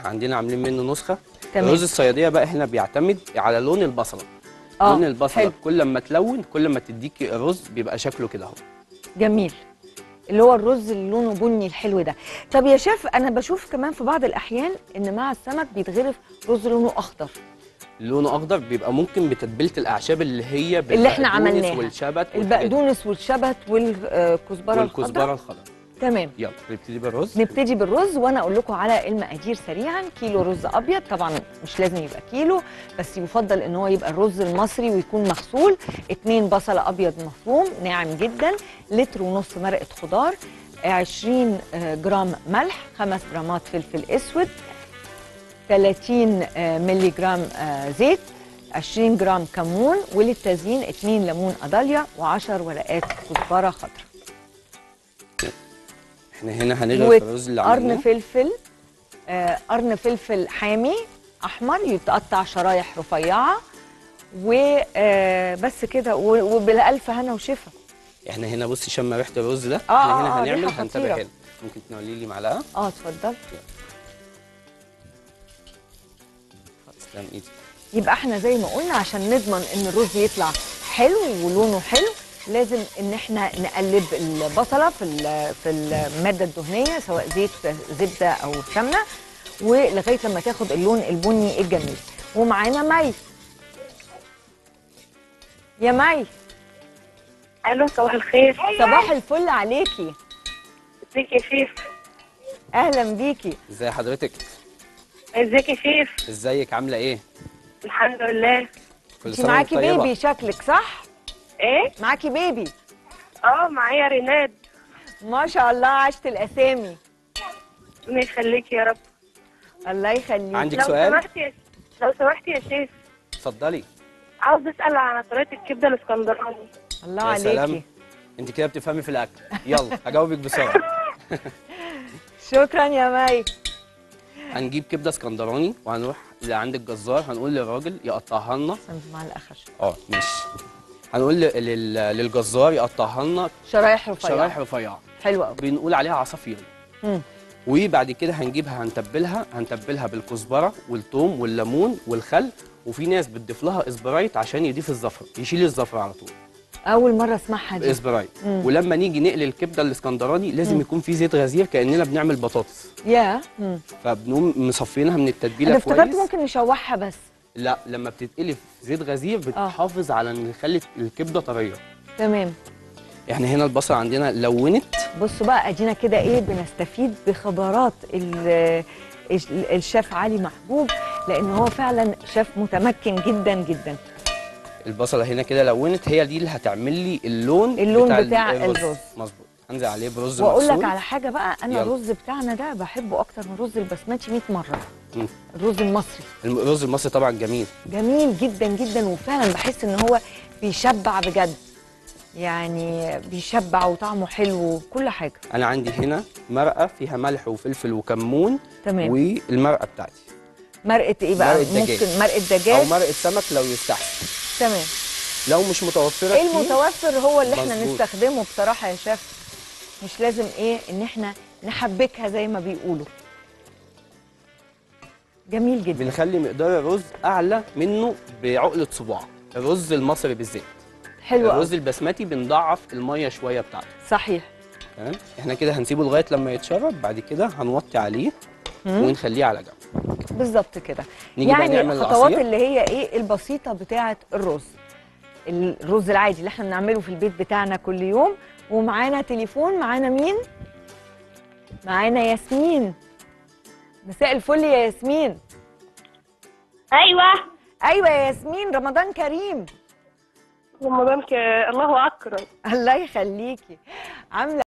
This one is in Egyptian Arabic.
عندنا عاملين منه نسخه تمام. الرز الصياديه بقى هنا بيعتمد على لون البصله آه، لون البصله حلو. كل ما تلون كل ما تديكي الرز بيبقى شكله كده اهو جميل اللي هو الرز اللي لونه بني الحلو ده طب يا شيف انا بشوف كمان في بعض الاحيان ان مع السمك بيتغرف رز لونه اخضر لونه اخضر بيبقى ممكن بتتبيله الاعشاب اللي هي اللي إحنا بالبقدونس عملناها. والشبت والحاجات دي. البقدونس والشبت والكزبره والكزبره الخضراء الخضراء تمام يلا نبتدي بالرز نبتدي بالرز وانا اقول لكم على المقادير سريعا كيلو رز ابيض طبعا مش لازم يبقى كيلو بس يفضل ان هو يبقى الرز المصري ويكون مغسول اتنين بصله ابيض مفروم ناعم جدا لتر ونص مرقه خضار 20 جرام ملح 5 جرامات فلفل اسود 30 ملي جرام آه، زيت 20 جرام كمون وللتزيين 2 ليمون قضاليا و10 ورقات كزبره خضراء احنا هنا هنغرف الرز اللي وقرن عملناه فلفل آه، قرن فلفل حامي احمر يتقطع شرايح رفيعه وبس كده و- وبالالف هنا وشفا احنا هنا بصي شم ريحه الرز ده آه، احنا آه، هنا آه، هنعمل ريحة هنتابع خطيرة. هنا ممكن تنولي لي معلقه اه اتفضل تسلم ايدي يبقى احنا زي ما قلنا عشان نضمن ان الرز يطلع حلو ولونه حلو لازم ان احنا نقلب البصله في ال- في الماده الدهنيه سواء زيت زبده او سمنه ولغايه لما تاخد اللون البني الجميل ومعانا مي يا مي الو صباح الخير صباح الفل عليكي ازيك يا شيف اهلا بيكي ازي حضرتك ازيك يا شيف ازيك عامله ايه الحمد لله كل انت سنه معاكي وانت طيبه بيبي شكلك صح ايه معاكي بيبي اه معايا ريناد ما شاء الله عشت الاسامي ربنا يخليك يا رب الله يخليك عندك لو سؤال سمحت يا لو سمحت يا شيف اتفضلي عاوز اسال عن طريقه الكبده الاسكندراني الله يا عليكي سلام انت كده بتفهمي في الاكل يلا هجاوبك بسرعه شكرا يا مي هنجيب كبده اسكندراني وهنروح لعند الجزار هنقول للراجل يقطعها لنا سند مع الاخر اه ماشي هنقول ل- لل- للجزار يقطعها لنا شرايح رفيعه شرايح رفيعه حلوه قوي بنقول عليها عصافير مم. وبعد كده هنجيبها هنتبلها هنتبلها بالكزبره والثوم والليمون والخل وفي ناس بتضيف لها اسبرايت عشان يضيف الزفر يشيل الزفر على طول اول مره اسمعها دي اسبرايت مم. ولما نيجي نقلي الكبده الاسكندراني لازم يكون في زيت غزير كاننا بنعمل بطاطس يا مم. فبنقوم مصفينها من التتبيله انا افتكرت كويس ممكن نشوحها بس لا لما بتتقلي في زيت غزير بتحافظ على ان نخلي الكبده طريه تمام احنا هنا البصل عندنا لونت بصوا بقى ادينا كده ايه بنستفيد بخبرات ال- الش- الشيف علي محبوب لان هو فعلا شيف متمكن جدا جدا البصله هنا كده لونت هي دي اللي هتعمل لي اللون اللون بتاع الرز. مظبوط هنزل عليه برز واقول لك مغسول. على حاجه بقى انا يلا. الرز بتاعنا ده بحبه اكتر من الرز البسمتي 100 مره مم. الرز المصري الم- الرز المصري طبعا جميل جميل جدا جدا وفعلا بحس ان هو بيشبع بجد يعني بيشبع وطعمه حلو وكل حاجه انا عندي هنا مرقه فيها ملح وفلفل وكمون تمام والمرقه بتاعتي مرقه ايه بقى مرقة دجاج. ممكن مرقه او دجاج مرقه سمك لو يستحسن تمام لو مش متوفره ايه كتير، المتوفر هو اللي احنا مظبوط. نستخدمه بصراحه يا شيف مش لازم ايه ان احنا نحبكها زي ما بيقولوا جميل جدا بنخلي مقدار الرز اعلى منه بعقله صباع الرز المصري بالذات حلو الرز قوي البسمتي بنضعف الميه شويه بتاعته صحيح تمام احنا كده هنسيبه لغايه لما يتشرب بعد كده هنوطي عليه مم. ونخليه على جنب بالظبط كده نيجي بقى يعني نعمل الخطوات العصير. اللي هي ايه البسيطه بتاعه الرز الرز العادي اللي احنا بنعمله في البيت بتاعنا كل يوم ومعانا تليفون معانا مين معانا ياسمين مساء الفل يا ياسمين ايوه ايوه يا ياسمين رمضان كريم رمضان ك... الله اكرم الله يخليكي عامله